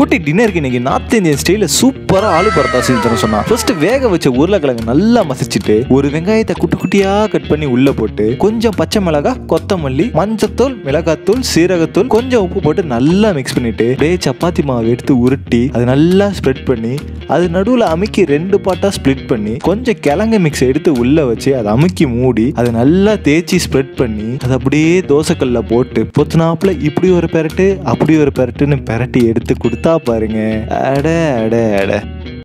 குட்டி டின்னருக்கு இன்னைக்கு நார்த் இந்தியன் ஸ்டைல சூப்பரா ஆலு பரத்தா செஞ்சு தர சொன்னா ஃபர்ஸ்ட் வேக வச்ச உருளைக்கிழங்கு நல்லா மசிச்சுட்டு ஒரு வெங்காயத்தை குட்டி குட்டியா கட் பண்ணி உள்ள போட்டு கொஞ்சம் பச்சை மிளகாய் கொத்தமல்லி மஞ்சத்தூள் மிளகாத்தூள் சீரகத்தூள் கொஞ்சம் உப்பு போட்டு நல்லா மிக்ஸ் பண்ணிட்டு அப்படியே சப்பாத்தி மாவு எடுத்து உருட்டி அது நல்லா ஸ்ப்ரெட் பண்ணி அது நடுவில் அமுக்கி ரெண்டு பாட்டா ஸ்ப்ளிட் பண்ணி கொஞ்சம் கிழங்கு மிக்ஸ் எடுத்து உள்ள வச்சு அதை அமுக்கி மூடி அதை நல்லா தேய்ச்சி ஸ்ப்ரெட் பண்ணி அதை அப்படியே தோசைக்கல்ல போட்டு பொத்துனாப்புல இப்படி ஒரு பெரட்டு அப்படி ஒரு பெரட்டுன்னு பெரட்டி எடுத்து கொடுத்தா பாருங்க அட அட அட